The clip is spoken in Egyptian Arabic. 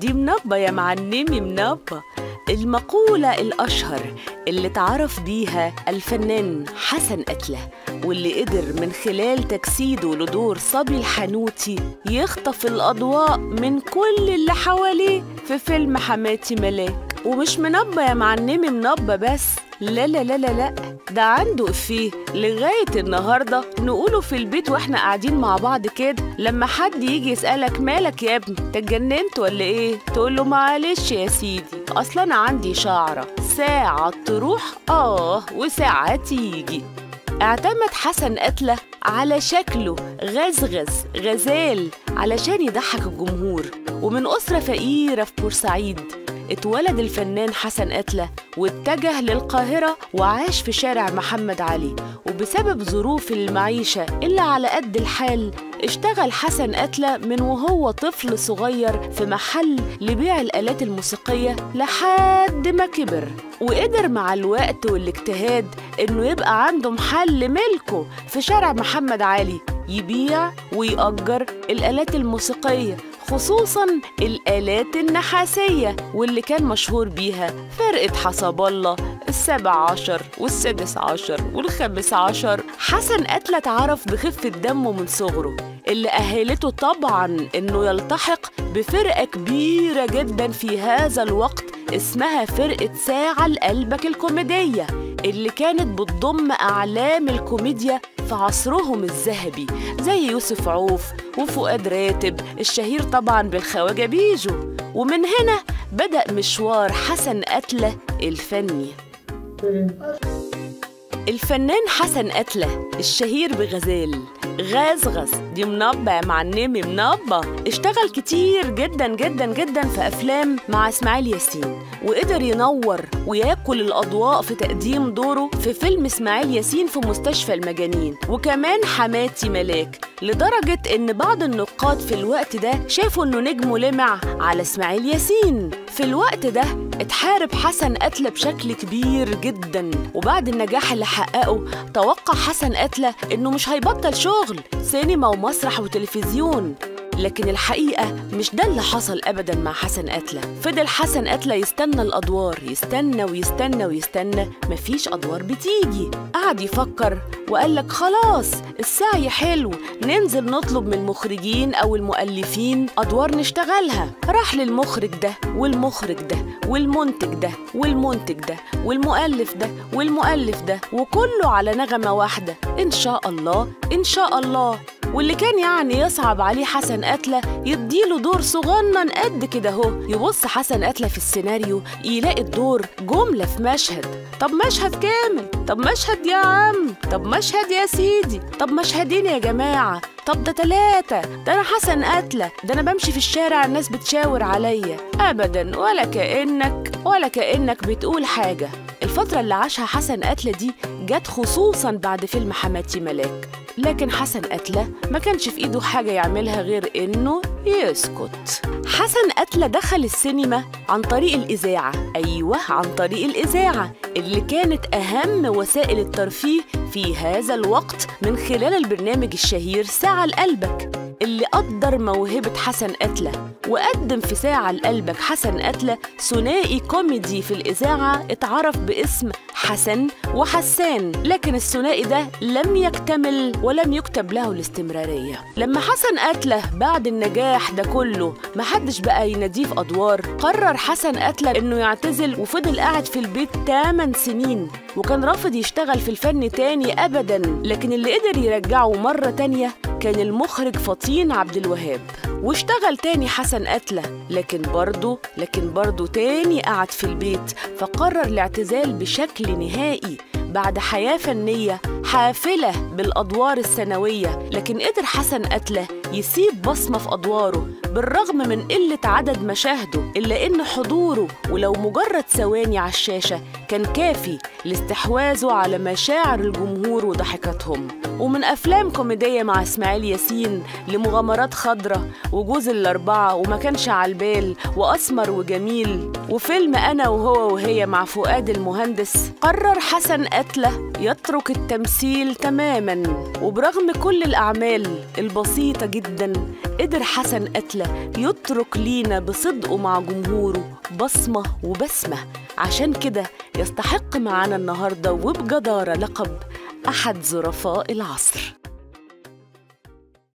دي منبة يا معلمي منبة المقولة الأشهر اللي اتعرف بيها الفنان حسن قتلة واللي قدر من خلال تجسيده لدور صبي الحنوتي يخطف الأضواء من كل اللي حواليه في فيلم حماتي ملاك ومش منبة يا معلمي منبة بس لا لا لا لا لا ده عنده إفيه لغاية النهاردة نقوله في البيت واحنا قاعدين مع بعض كده لما حد يجي يسألك مالك يا ابني تجننت ولا ايه تقول له معلش يا سيدي اصلا انا عندي شعرة ساعة تروح اه وساعة تيجي اعتمد حسن قتلة على شكله غزغز غزال علشان يضحك الجمهور ومن أسرة فقيرة في بورسعيد اتولد الفنان حسن قتلة واتجه للقاهرة وعاش في شارع محمد علي وبسبب ظروف المعيشة اللي على قد الحال اشتغل حسن قتلة من وهو طفل صغير في محل لبيع الآلات الموسيقية لحد ما كبر وقدر مع الوقت والاجتهاد إنه يبقى عنده محل ملكه في شارع محمد علي يبيع ويأجر الآلات الموسيقية خصوصا الآلات النحاسية واللي كان مشهور بيها فرقة حسب الله السابع عشر والسادس عشر والخامس عشر حسن قتلة اتعرف بخفة دمه من صغره اللي أهلته طبعا إنه يلتحق بفرقة كبيرة جدا في هذا الوقت اسمها فرقة ساعة لقلبك الكوميدية اللي كانت بتضم أعلام الكوميديا في عصرهم الذهبي زي يوسف عوف وفؤاد راتب الشهير طبعا بالخواجة بيجو ومن هنا بدأ مشوار حسن قتلة الفني الفنان حسن قتلة الشهير بغزال غزغز دي منبة يا معلمي منبة اشتغل كتير جدا جدا جدا في أفلام مع إسماعيل ياسين وقدر ينور وياكل الأضواء في تقديم دوره في فيلم إسماعيل ياسين في مستشفى المجانين وكمان حماتي ملاك لدرجة إن بعض النقاد في الوقت ده شافوا إنه نجمه لمع على إسماعيل ياسين في الوقت ده اتحارب حسن قتلة بشكل كبير جدا وبعد النجاح اللي حققه توقع حسن قتلة إنه مش هيبطل شغل سينما ومسرح وتلفزيون لكن الحقيقة مش ده اللي حصل أبدا مع حسن قتلة فضل حسن قتلة يستنى الأدوار يستنى ويستنى ويستنى مفيش أدوار بتيجي قعد يفكر وقال لك خلاص السعي حلو ننزل نطلب من المخرجين أو المؤلفين أدوار نشتغلها راح للمخرج ده والمخرج ده والمنتج ده والمنتج ده والمؤلف ده والمؤلف ده وكله على نغمة واحدة إن شاء الله إن شاء الله واللي كان يعني يصعب عليه حسن قتلة يديله دور صغنن قد كده اهو يبص حسن قتلة في السيناريو يلاقي الدور جملة في مشهد طب مشهد كامل طب مشهد يا عم طب مشهد يا سيدي طب مشهدين يا جماعة طب ده تلاتة ده أنا حسن قتلة ده أنا بمشي في الشارع الناس بتشاور عليا أبدا ولا كأنك ولا كأنك بتقول حاجة الفترة اللي عاشها حسن قتلة دي جت خصوصا بعد فيلم حماتي ملاك لكن حسن قتلة ما كانش في ايده حاجة يعملها غير انه يسكت حسن قتلة دخل السينما عن طريق الإذاعة أيوة عن طريق الإذاعة اللي كانت أهم وسائل الترفيه في هذا الوقت من خلال البرنامج الشهير ساعة لقلبك اللي قدر موهبة حسن قتلة وقدم في ساعة لقلبك حسن قتلة ثنائي كوميدي في الإذاعة اتعرف باسم حسن وحسان لكن الثنائي ده لم يكتمل ولم يكتب له الاستمرارية لما حسن قتلة بعد النجاح ده كله محدش بقى يناديه في أدوار قرر حسن قتلة إنه يعتزل وفضل قاعد في البيت 8 سنين وكان رافض يشتغل في الفن تاني أبدا لكن اللي قدر يرجعه مرة تانية كان المخرج فطين عبد الوهاب واشتغل تاني حسن قتلة لكن برضه لكن برضه تاني قعد في البيت فقرر الاعتزال بشكل نهائي بعد حياة فنية حافلة بالأدوار السنوية لكن قدر حسن قتلة يسيب بصمة في أدواره بالرغم من قلة عدد مشاهده إلا إن حضوره ولو مجرد ثواني على الشاشة كان كافي لاستحواذه على مشاعر الجمهور وضحكاتهم ومن أفلام كوميدية مع إسماعيل ياسين لمغامرات خضرة وجوز الأربعة وما كانش على البال وأسمر وجميل وفيلم أنا وهو وهي مع فؤاد المهندس قرر حسن قتلة يترك التمثيل تماما وبرغم كل الأعمال البسيطة جدا جدا قدر حسن قتلة يترك لينا بصدقه مع جمهوره بصمة وبسمة عشان كده يستحق معانا النهاردة وبجدارة لقب أحد ظرفاء العصر